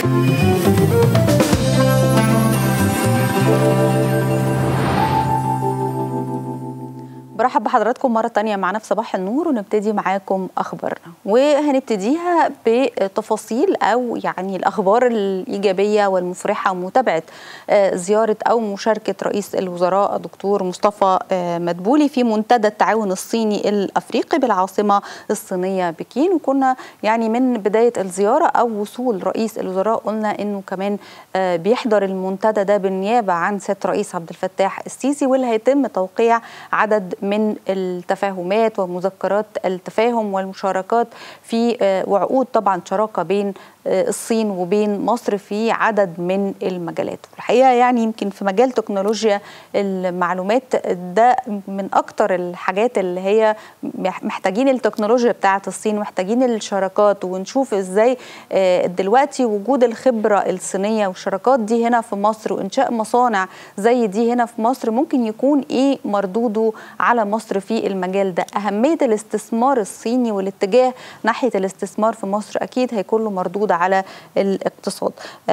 برحب بحضراتكم مرة تانية معنا في صباح النور ونبتدي معاكم أخبارنا وهنبتديها بتفاصيل أو يعني الأخبار الإيجابية والمفرحة ومتابعة زيارة أو مشاركة رئيس الوزراء دكتور مصطفى مدبولي في منتدى التعاون الصيني الأفريقي بالعاصمة الصينية بكين وكنا يعني من بداية الزيارة أو وصول رئيس الوزراء قلنا أنه كمان بيحضر المنتدى ده بالنيابة عن سيادة الرئيس عبد الفتاح السيسي واللي هيتم توقيع عدد من التفاهمات ومذكرات التفاهم والمشاركات في وعقود طبعا شراكه بين الصين وبين مصر في عدد من المجالات الحقيقه يعني يمكن في مجال تكنولوجيا المعلومات ده من اكتر الحاجات اللي هي محتاجين التكنولوجيا بتاعه الصين محتاجين الشراكات ونشوف ازاي دلوقتي وجود الخبره الصينيه والشراكات دي هنا في مصر وانشاء مصانع زي دي هنا في مصر ممكن يكون ايه مردوده على مصر في المجال ده اهميه الاستثمار الصيني والاتجاه ناحيه الاستثمار في مصر اكيد هيكون له مردود على الاقتصاد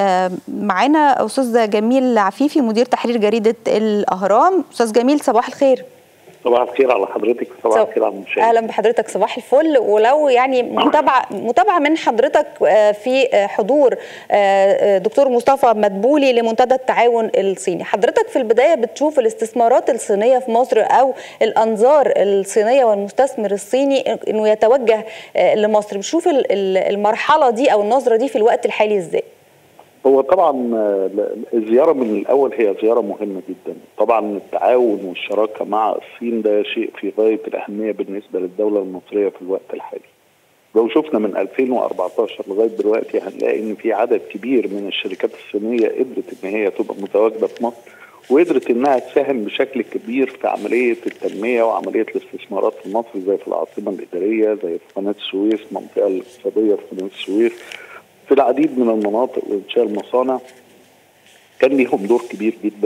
معانا استاذ جميل عفيفي مدير تحرير جريده الاهرام استاذ جميل صباح الخير صباح الخير على حضرتك صباح الخير على المشاهد اهلا بحضرتك صباح الفل ولو يعني متابعه متابعه من حضرتك في حضور دكتور مصطفى مدبولي لمنتدى التعاون الصيني حضرتك في البدايه بتشوف الاستثمارات الصينيه في مصر او الانظار الصينيه والمستثمر الصيني انه يتوجه لمصر بتشوف المرحله دي او النظره دي في الوقت الحالي ازاي هو طبعا الزيارة من الأول هي زيارة مهمة جدا طبعا التعاون والشراكة مع الصين ده شيء في غاية الأهمية بالنسبة للدولة المصرية في الوقت الحالي لو شفنا من 2014 لغاية دلوقتي هنلاقي إن في عدد كبير من الشركات الصينية قدرت إن هي تبقى متواجدة في مصر وقدرت إنها تساهم بشكل كبير في عملية التنمية وعملية الاستثمارات في مصر زي في العاصمة الإدارية زي في قناة السويس المنطقة الاقتصادية في قناة السويس في العديد من المناطق وانشاء المصانع كان ليهم دور كبير جدا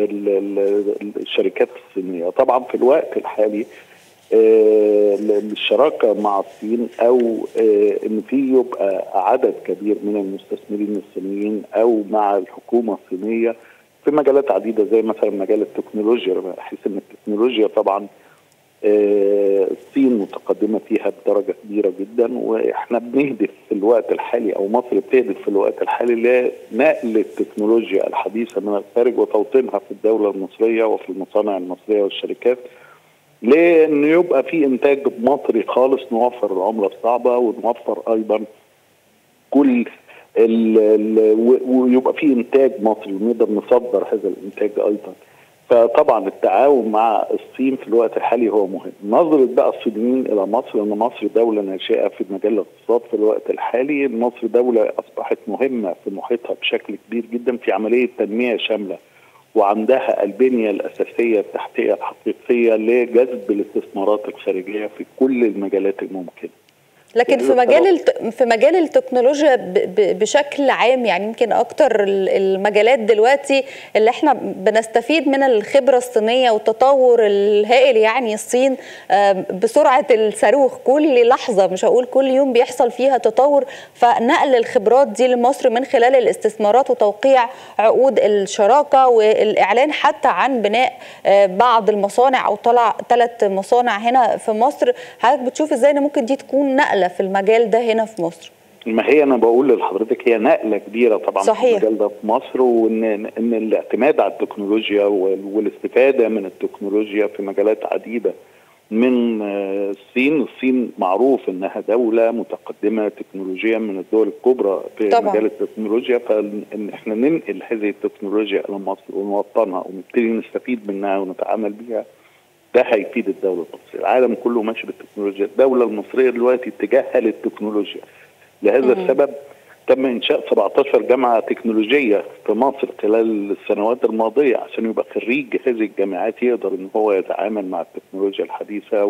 الشركات الصينيه طبعا في الوقت الحالي الشراكه مع الصين او ان في يبقى عدد كبير من المستثمرين الصينيين او مع الحكومه الصينيه في مجالات عديده زي مثلا مجال التكنولوجيا بحيث ان التكنولوجيا طبعا الصين متقدمة فيها بدرجة كبيرة جدا وإحنا بنهدف في الوقت الحالي أو مصر بتهدف في الوقت الحالي لنقل التكنولوجيا الحديثة من الخارج وتوطينها في الدولة المصرية وفي المصانع المصرية والشركات لأن يبقى في إنتاج مصري خالص نوفر العملة الصعبة ونوفر أيضا كل ال ال ويبقى في إنتاج مصري ونقدر نصدر هذا الإنتاج أيضا فطبعا التعاون مع الصين في الوقت الحالي هو مهم نظرة بقى الصينيين إلى مصر أن مصر دولة ناشئة في مجال الاقتصاد في الوقت الحالي مصر دولة أصبحت مهمة في محيطها بشكل كبير جدا في عملية تنمية شاملة وعندها البنية الأساسية التحتية الحقيقية لجذب الاستثمارات الخارجية في كل المجالات الممكنة لكن في مجال في مجال التكنولوجيا بشكل عام يعني يمكن اكتر المجالات دلوقتي اللي احنا بنستفيد من الخبره الصينيه والتطور الهائل يعني الصين بسرعه الصاروخ كل لحظه مش هقول كل يوم بيحصل فيها تطور فنقل الخبرات دي لمصر من خلال الاستثمارات وتوقيع عقود الشراكه والاعلان حتى عن بناء بعض المصانع او طلع ثلاث مصانع هنا في مصر حضرتك بتشوف ازاي ان ممكن دي تكون نقله في المجال ده هنا في مصر ما هي انا بقول لحضرتك هي نقله كبيره طبعا صحيح. في المجال ده في مصر وان ان الاعتماد على التكنولوجيا والاستفاده من التكنولوجيا في مجالات عديده من الصين الصين معروف انها دوله متقدمه تكنولوجيا من الدول الكبرى في طبعا. مجال التكنولوجيا فان احنا ننقل هذه التكنولوجيا الى مصر ونوطنها ونبتدي نستفيد منها ونتعامل بها ده هيفيد الدوله المصريه، العالم كله ماشي بالتكنولوجيا، الدوله المصريه دلوقتي اتجاهها للتكنولوجيا. لهذا مم. السبب تم انشاء 17 جامعه تكنولوجيه في مصر خلال السنوات الماضيه عشان يبقى خريج هذه الجامعات يقدر ان هو يتعامل مع التكنولوجيا الحديثه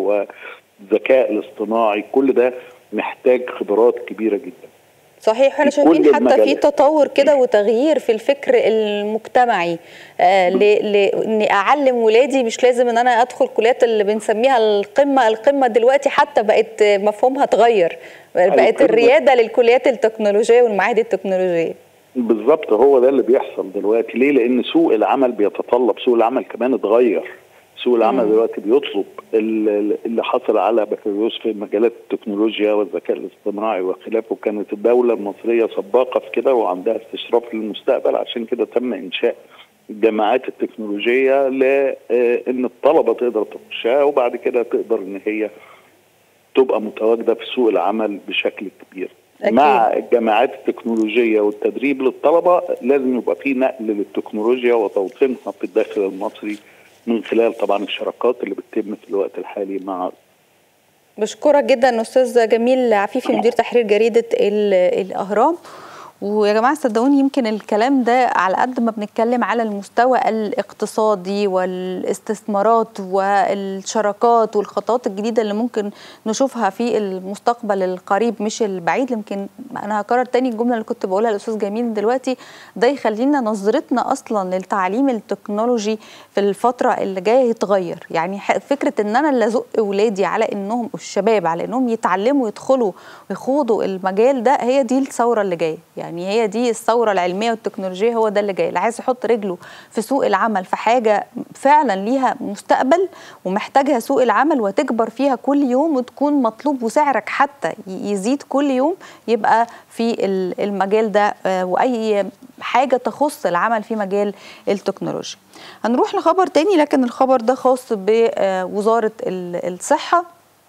والذكاء الاصطناعي كل ده محتاج خبرات كبيره جدا. صحيح احنا في شايفين كل حتى في المجالات. تطور كده وتغيير في الفكر المجتمعي آه ل... ل... اني اعلم ولادي مش لازم ان انا ادخل كليات اللي بنسميها القمه القمه دلوقتي حتى بقت مفهومها اتغير بقت القمة. الرياده للكليات التكنولوجيه والمعاهد التكنولوجيه بالظبط هو ده اللي بيحصل دلوقتي ليه لان سوق العمل بيتطلب سوق العمل كمان اتغير سوق العمل مم. دلوقتي بيطلب ال- اللي حصل على بكالوريوس في مجالات التكنولوجيا والذكاء الاصطناعي وخلافه كانت الدوله المصريه سباقه في كده وعندها استشراف للمستقبل عشان كده تم انشاء الجامعات التكنولوجيه لان الطلبه تقدر تخشها وبعد كده تقدر ان هي تبقى متواجده في سوق العمل بشكل كبير أكيد. مع الجامعات التكنولوجيه والتدريب للطلبه لازم يبقى في نقل للتكنولوجيا وتوطينها في الداخل المصري من خلال طبعا الشراكات اللي بتتم في الوقت الحالي مع بشكرك جدا استاذ جميل عفيفي مدير تحرير جريده ال- الاهرام ويا جماعه صدقوني يمكن الكلام ده على قد ما بنتكلم على المستوى الاقتصادي والاستثمارات والشراكات والخطوات الجديده اللي ممكن نشوفها في المستقبل القريب مش البعيد يمكن انا هكرر تاني الجمله اللي كنت بقولها للاستاذ جميل دلوقتي ده يخلينا نظرتنا اصلا للتعليم التكنولوجي في الفتره اللي جايه يتغير يعني ح- فكره ان انا اللي ازق اولادي على انهم الشباب على انهم يتعلموا يدخلوا ويخوضوا المجال ده هي دي الثوره اللي جايه يعني هي دي الثوره العلميه والتكنولوجيه هو ده اللي جاي اللي عايز يحط رجله في سوق العمل في حاجه فعلا ليها مستقبل ومحتاجها سوق العمل وتكبر فيها كل يوم وتكون مطلوب وسعرك حتى ي- يزيد كل يوم يبقى في ال- المجال ده آه، واي حاجه تخص العمل في مجال التكنولوجيا هنروح لخبر تاني لكن الخبر ده خاص بوزاره ال- الصحه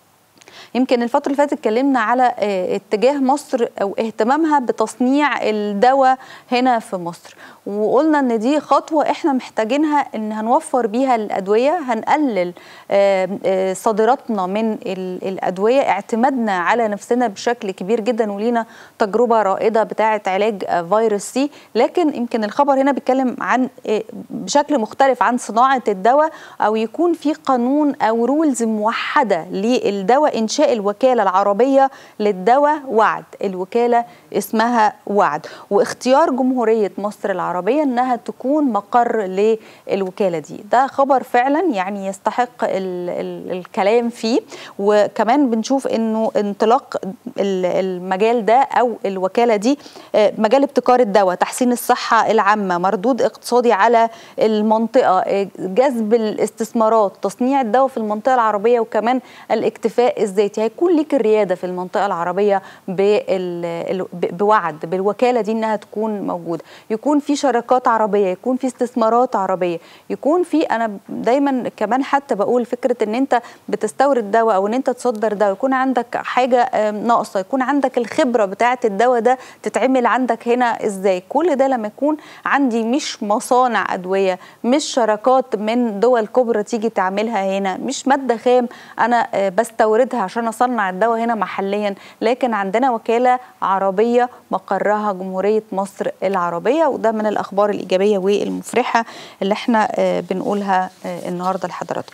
يمكن الفترة اللي فاتت اتكلمنا على آه، اتجاه مصر أو اهتمامها بتصنيع الدواء هنا في مصر وقلنا ان دي خطوة احنا محتاجينها ان هنوفر بيها الأدوية هنقلل آه، آه، صادراتنا من ال- الأدوية اعتمادنا على نفسنا بشكل كبير جدا ولينا تجربة رائدة بتاعة علاج آه، فيروس سي لكن يمكن الخبر هنا بيتكلم عن آه، بشكل مختلف عن صناعة الدواء أو يكون في قانون أو رولز موحدة للدواء إنشاء الوكالة العربية للدواء وعد الوكالة اسمها وعد واختيار جمهورية مصر العربية أنها تكون مقر للوكالة دي ده خبر فعلا يعني يستحق ال ال الكلام فيه وكمان بنشوف أنه انطلاق ال- المجال ده أو الوكالة دي آه، مجال ابتكار الدواء تحسين الصحة العامة مردود اقتصادي على المنطقة آه، جذب الاستثمارات تصنيع الدواء في المنطقة العربية وكمان الاكتفاء الذاتي هيكون ليك الريادة في المنطقة العربية بال- ال- ب- بوعد بالوكالة دي انها تكون موجودة يكون في شراكات عربية يكون في استثمارات عربية يكون في انا دايما كمان حتى بقول فكرة ان انت بتستورد دواء او ان انت تصدر دواء يكون عندك حاجة آم، ناقصة يكون عندك الخبرة بتاعة الدواء ده تتعمل عندك هنا ازاي كل ده لما يكون عندي مش مصانع ادوية مش شراكات من دول كبرى تيجي تعملها هنا مش مادة خام انا آه، بستوردها عشان اصنع الدواء هنا محليا لكن عندنا وكالة عربية مقرها جمهورية مصر العربية وده من الاخبار الايجابية والمفرحة اللي احنا آه، بنقولها آه، النهارده لحضراتكم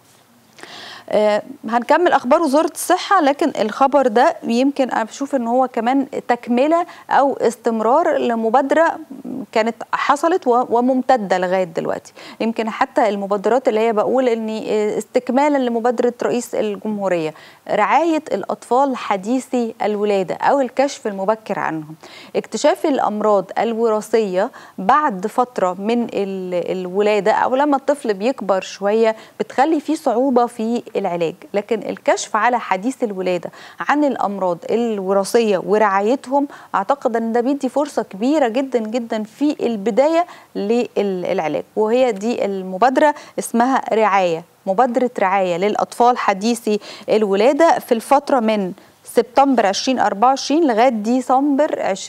آه، هنكمل اخبار وزاره الصحه لكن الخبر ده يمكن انا بشوف ان هو كمان تكمله او استمرار لمبادره كانت حصلت و- وممتده لغايه دلوقتي يمكن حتى المبادرات اللي هي بقول ان آه، استكمالا لمبادره رئيس الجمهوريه رعايه الاطفال حديثي الولاده او الكشف المبكر عنهم اكتشاف الامراض الوراثيه بعد فتره من ال- الولاده او لما الطفل بيكبر شويه بتخلي فيه صعوبه في العلاج لكن الكشف على حديث الولاده عن الامراض الوراثيه ورعايتهم اعتقد ان ده بيدي فرصه كبيره جدا جدا في البدايه للعلاج وهي دي المبادره اسمها رعايه مبادره رعايه للاطفال حديثي الولاده في الفتره من سبتمبر 2024 لغايه ديسمبر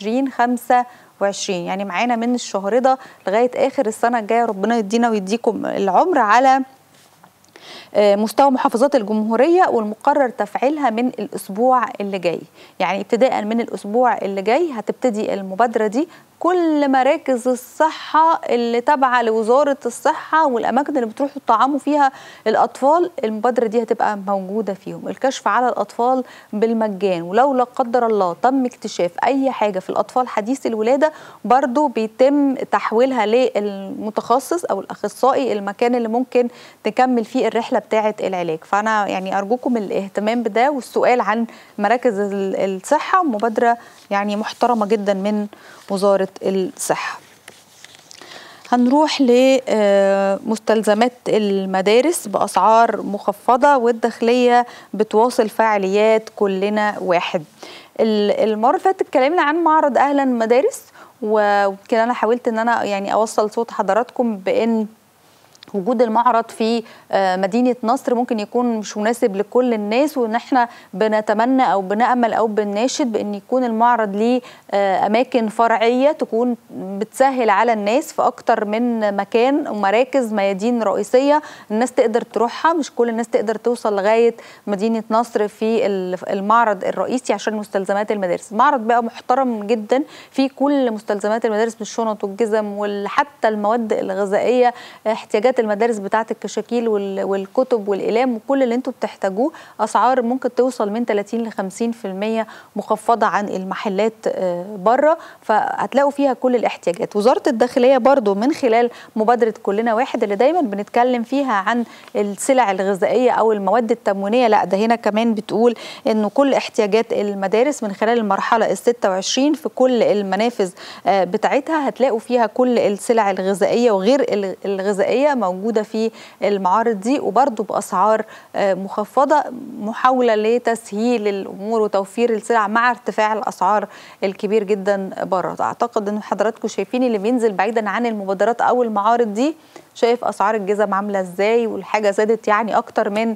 2025 يعني معانا من الشهر ده لغايه اخر السنه الجايه ربنا يدينا ويديكم العمر على آه، مستوى محافظات الجمهورية والمقرر تفعيلها من الأسبوع اللي جاي يعني ابتداء من الأسبوع اللي جاي هتبتدي المبادرة دي كل مراكز الصحة اللي تابعة لوزارة الصحة والأماكن اللي بتروحوا تطعموا فيها الأطفال المبادرة دي هتبقى موجودة فيهم الكشف على الأطفال بالمجان ولو لا قدر الله تم اكتشاف أي حاجة في الأطفال حديث الولادة برضو بيتم تحويلها للمتخصص أو الأخصائي المكان اللي ممكن تكمل فيه الرحلة بتاعة العلاج فأنا يعني أرجوكم الاهتمام بده والسؤال عن مراكز ال- الصحة مبادرة يعني محترمة جدا من وزارة وزاره الصحه هنروح لمستلزمات المدارس بأسعار مخفضة والداخلية بتواصل فعاليات كلنا واحد المرة اللي فاتت اتكلمنا عن معرض أهلا مدارس وكده أنا حاولت إن أنا يعني أوصل صوت حضراتكم بإن وجود المعرض في مدينة نصر ممكن يكون مش مناسب لكل الناس وان احنا بنتمنى او بنأمل او بنناشد بان يكون المعرض ليه اماكن فرعية تكون بتسهل على الناس في اكتر من مكان ومراكز ميادين رئيسية الناس تقدر تروحها مش كل الناس تقدر توصل لغاية مدينة نصر في المعرض الرئيسي عشان مستلزمات المدارس المعرض بقى محترم جدا في كل مستلزمات المدارس بالشنط والجزم وحتى المواد الغذائية احتياجات المدارس بتاعه الكشاكيل والكتب والاقلام وكل اللي انتم بتحتاجوه اسعار ممكن توصل من 30 ل 50% مخفضه عن المحلات بره فهتلاقوا فيها كل الاحتياجات وزاره الداخليه برضو من خلال مبادره كلنا واحد اللي دايما بنتكلم فيها عن السلع الغذائيه او المواد التموينيه لا ده هنا كمان بتقول انه كل احتياجات المدارس من خلال المرحله ال 26 في كل المنافذ بتاعتها هتلاقوا فيها كل السلع الغذائيه وغير الغذائيه موجوده في المعارض دي وبرضه باسعار مخفضه محاوله لتسهيل الامور وتوفير السلع مع ارتفاع الاسعار الكبير جدا بره اعتقد ان حضراتكم شايفين اللي بينزل بعيدا عن المبادرات او المعارض دي شايف اسعار الجزم عامله ازاي والحاجه زادت يعني اكتر من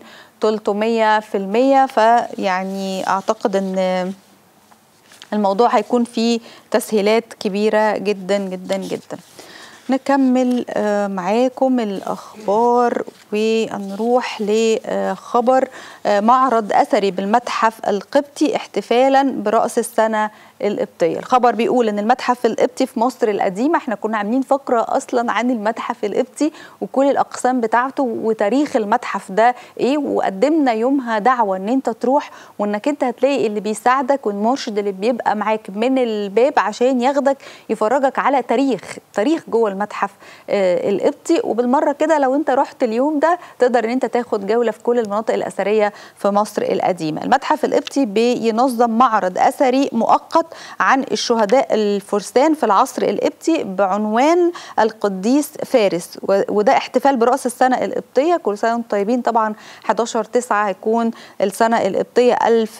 300% فيعني اعتقد ان الموضوع هيكون فيه تسهيلات كبيره جدا جدا جدا نكمل معاكم الأخبار ونروح لخبر معرض أثري بالمتحف القبطي احتفالا برأس السنة القبطية الخبر بيقول ان المتحف القبطي في مصر القديمة احنا كنا عاملين فقرة اصلا عن المتحف القبطي وكل الاقسام بتاعته وتاريخ المتحف ده ايه وقدمنا يومها دعوة ان انت تروح وانك انت هتلاقي اللي بيساعدك والمرشد اللي بيبقى معاك من الباب عشان ياخدك يفرجك على تاريخ تاريخ جوه المتحف آه القبطي وبالمرة كده لو انت رحت اليوم ده تقدر ان انت تاخد جولة في كل المناطق الاثرية في مصر القديمة المتحف القبطي بينظم معرض اثري مؤقت عن الشهداء الفرسان في العصر القبطي بعنوان القديس فارس وده احتفال براس السنه القبطيه كل سنه وانتم طيبين طبعا 11 9 هيكون السنه القبطيه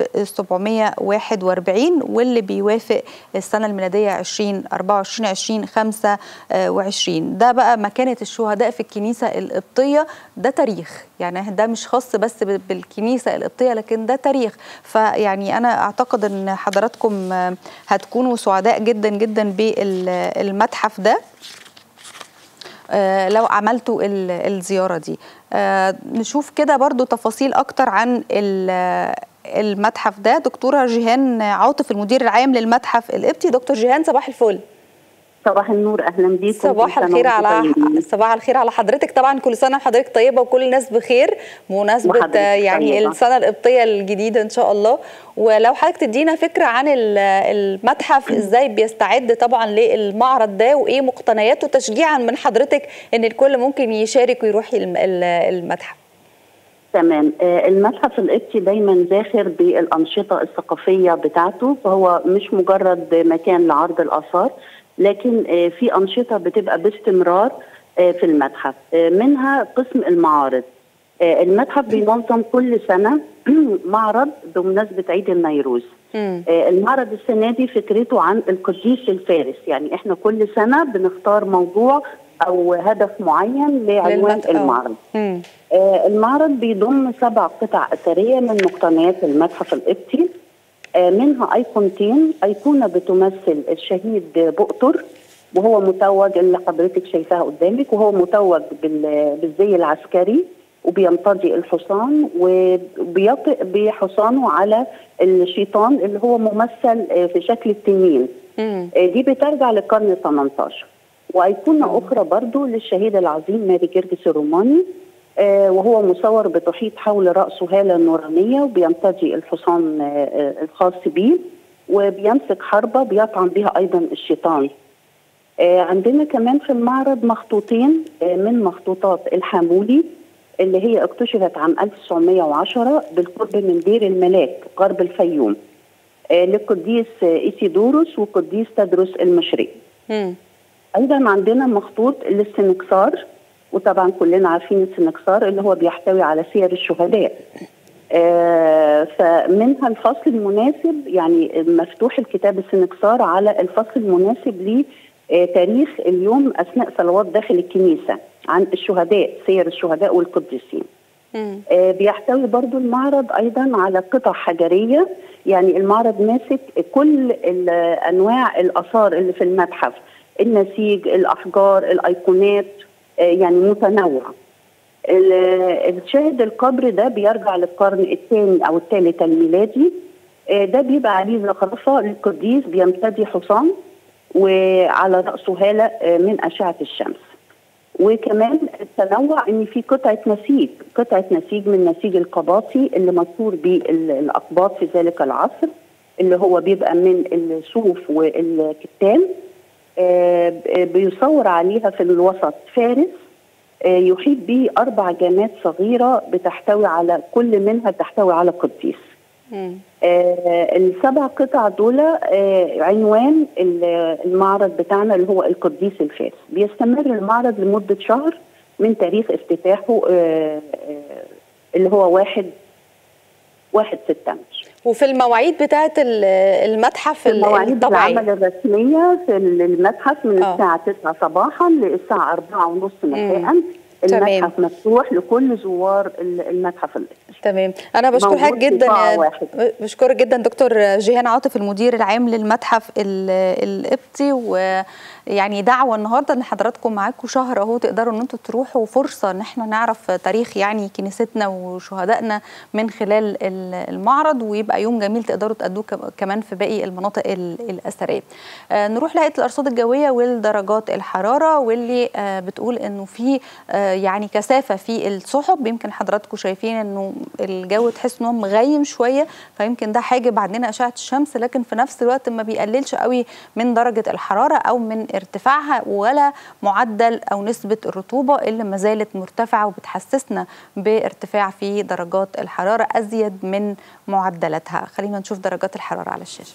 1741 واللي بيوافق السنه الميلاديه 2024 2025 ده بقى مكانه الشهداء في الكنيسه القبطيه ده تاريخ يعني ده مش خاص بس بالكنيسه القبطيه لكن ده تاريخ فيعني انا اعتقد ان حضراتكم هتكونوا سعداء جدا جدا بالمتحف ده لو عملتوا الزياره دي نشوف كده برضو تفاصيل اكتر عن المتحف ده دكتوره جيهان عاطف المدير العام للمتحف القبطي دكتور جيهان صباح الفل صباح النور اهلا بيكم صباح الخير على صباح الخير على حضرتك طبعا كل سنه وحضرتك طيبه وكل الناس بخير بمناسبه يعني طيبة. السنه القبطيه الجديده ان شاء الله ولو حضرتك تدينا فكره عن المتحف ازاي بيستعد طبعا للمعرض ده وايه مقتنياته تشجيعا من حضرتك ان الكل ممكن يشارك ويروح المتحف تمام المتحف القبطي دايما زاخر بالانشطه الثقافيه بتاعته فهو مش مجرد مكان لعرض الاثار لكن في انشطه بتبقى باستمرار في المتحف منها قسم المعارض المتحف بينظم كل سنه معرض بمناسبه عيد النيروز المعرض السنه دي فكرته عن القديس الفارس يعني احنا كل سنه بنختار موضوع او هدف معين لعنوان المعرض المعرض بيضم سبع قطع اثريه من مقتنيات المتحف القبطي منها ايقونتين ايقونه بتمثل الشهيد بؤطر وهو متوج اللي حضرتك شايفاها قدامك وهو متوج بالزي العسكري وبيمتضي الحصان وبيطئ بحصانه على الشيطان اللي هو ممثل في شكل التنين دي بترجع للقرن ال 18 وايقونه اخرى برضو للشهيد العظيم ماري جرجس الروماني وهو مصور بتحيط حول رأسه هالة نورانية وبيمتدي الحصان الخاص به وبيمسك حربة بيطعن بها أيضا الشيطان عندنا كمان في المعرض مخطوطين من مخطوطات الحامولي اللي هي اكتشفت عام 1910 بالقرب من دير الملاك غرب الفيوم للقديس إيسيدوروس وقديس تدرس المشرق مم. ايضا عندنا مخطوط للسنكسار وطبعا كلنا عارفين السنكسار اللي هو بيحتوي على سير الشهداء آه فمنها الفصل المناسب يعني مفتوح الكتاب السنكسار على الفصل المناسب لتاريخ اليوم اثناء صلوات داخل الكنيسه عن الشهداء سير الشهداء والقديسين مم. آه، بيحتوي برضو المعرض ايضا على قطع حجريه يعني المعرض ماسك كل ال- انواع الاثار اللي في المتحف النسيج الاحجار الايقونات آه، يعني متنوع ال- الشاهد القبر ده بيرجع للقرن الثاني او الثالث الميلادي آه، ده بيبقى عليه زخرفه للقديس بيمتدي حصان وعلى راسه هاله آه، من اشعه الشمس وكمان التنوع ان في قطعه نسيج قطعه نسيج من نسيج القباطي اللي مشهور بالاقباط في ذلك العصر اللي هو بيبقى من الصوف والكتان آه، بيصور عليها في الوسط فارس آه، يحيط به اربع جامات صغيره بتحتوي على كل منها تحتوي على قديس مم. آه، السبع قطع دول آه، عنوان ال- المعرض بتاعنا اللي هو القديس الفارس بيستمر المعرض لمدة شهر من تاريخ افتتاحه آه، آه، اللي هو واحد واحد سبتمبر وفي المواعيد بتاعه ال- المتحف ال- مواعيد الطبيعي العمل الرسمية في المتحف من آه. الساعة 9 صباحا للساعة 4 ونص مساء تمام. المتحف مفتوح لكل زوار ال- المتحف الإسلامي تمام انا بشكر موجود حضرتك في جدا قاعة يا- واحد. بشكرك جدا دكتور جيهان عاطف المدير العام للمتحف ال- القبطي ويعني دعوه النهارده ان حضراتكم معاكم شهر اهو تقدروا ان انتم تروحوا فرصه ان احنا نعرف تاريخ يعني كنيستنا وشهدائنا من خلال ال- المعرض ويبقى يوم جميل تقدروا تأدوه كم- كمان في باقي المناطق ال- الاثريه. آه، نروح لهيئه الارصاد الجويه والدرجات الحراره واللي آه، بتقول انه في آه، يعني كثافه في السحب يمكن حضراتكم شايفين انه الجو تحس انه مغيم شويه فيمكن ده حاجب عننا اشعه الشمس لكن في نفس الوقت ما بيقللش قوي من درجه الحراره او من ارتفاعها ولا معدل او نسبه الرطوبه اللي ما زالت مرتفعه وبتحسسنا بارتفاع في درجات الحراره ازيد من معدلاتها خلينا نشوف درجات الحراره على الشاشه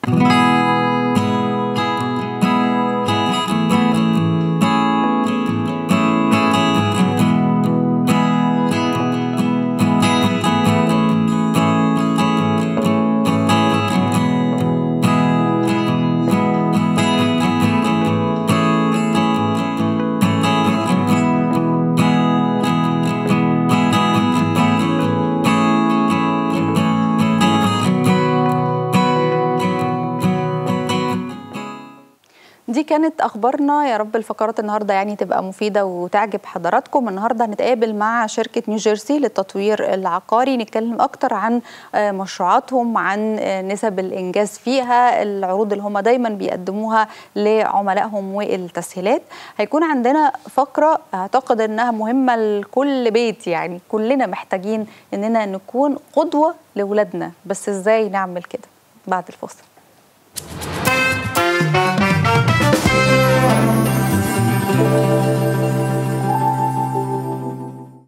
دي كانت اخبارنا يا رب الفقرات النهارده يعني تبقى مفيده وتعجب حضراتكم النهارده هنتقابل مع شركه نيوجيرسي للتطوير العقاري نتكلم اكتر عن آه، مشروعاتهم عن آه، نسب الانجاز فيها العروض اللي هم دايما بيقدموها لعملائهم والتسهيلات هيكون عندنا فقره اعتقد انها مهمه لكل بيت يعني كلنا محتاجين اننا نكون قدوه لاولادنا بس ازاي نعمل كده بعد الفاصل Thank you.